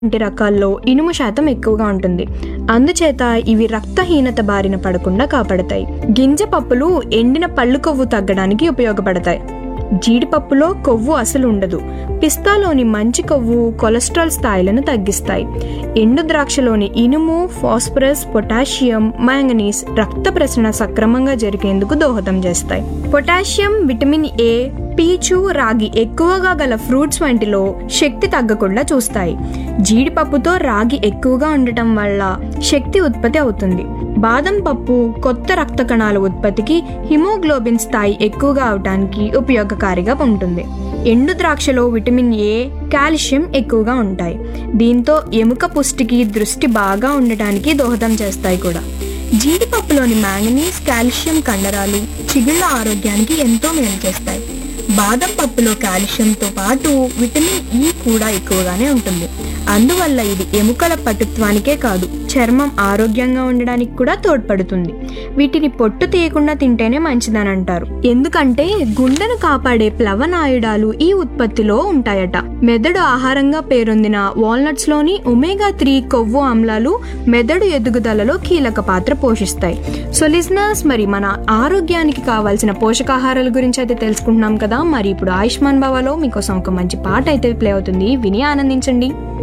వంటి రకాల్లో ఇనుము శాతం ఎక్కువగా ఉంటుంది అందుచేత ఇవి రక్తహీనత బారిన పడకుండా కాపాడతాయి గింజ పప్పులు ఎండిన పళ్ళు కొవ్వు తగ్గడానికి ఉపయోగపడతాయి జీడిపప్పులో కొవ్వు అసలు ఉండదు పిస్తాలోని మంచి కొవ్వు కొలెస్ట్రాల్ స్థాయిలను తగ్గిస్తాయి ఎండు ద్రాక్షలోని ఇనుము ఫాస్ఫరస్ పొటాషియం మ్యాంగనీస్ రక్త ప్రసరణ సక్రమంగా జరిగేందుకు దోహదం చేస్తాయి పొటాషియం విటమిన్ ఏ పీచు రాగి ఎక్కువగా గల ఫ్రూట్స్ వంటిలో శక్తి తగ్గకుండా చూస్తాయి జీడిపప్పుతో రాగి ఎక్కువగా ఉండటం వల్ల శక్తి ఉత్పత్తి అవుతుంది బాదం పప్పు కొత్త రక్త కణాల ఉత్పత్తికి హిమోగ్లోబిన్ స్థాయి ఎక్కువగా అవడానికి ఉపయోగకారిగా ఉంటుంది ఎండు ద్రాక్షలో విటమిన్ ఏ కాల్షియం ఎక్కువగా ఉంటాయి దీంతో ఎముక పుష్టికి దృష్టి బాగా ఉండటానికి దోహదం చేస్తాయి కూడా జీడిపప్పులోని మ్యాంగనీస్ కాల్షియం కండరాలు చిగుళ్ళ ఆరోగ్యానికి ఎంతో మేలు చేస్తాయి బాదం పప్పులో కాల్షియంతో పాటు విటమిన్ ఈ కూడా ఎక్కువగానే ఉంటుంది అందువల్ల ఇది ఎముకల పటుత్వానికే కాదు చర్మం ఆరోగ్యంగా ఉండడానికి కూడా తోడ్పడుతుంది వీటిని పొట్టు తీయకుండా తింటేనే మంచిదని అంటారు ఎందుకంటే గుండెను కాపాడే ప్లవనాయుడాలు ఈ ఉత్పత్తిలో ఉంటాయట మెదడు ఆహారంగా పేరొందిన వాల్నట్స్ లోని ఒమేగా త్రీ కొవ్వు ఆమ్లాలు మెదడు ఎదుగుదలలో కీలక పాత్ర పోషిస్తాయి సో లిజనర్స్ మరి మన ఆరోగ్యానికి కావాల్సిన పోషకాహారాల గురించి అయితే తెలుసుకుంటున్నాం కదా మరి ఇప్పుడు ఆయుష్మాన్ భవలో మీకోసం ఒక మంచి పాట అయితే ప్లే అవుతుంది విని ఆనందించండి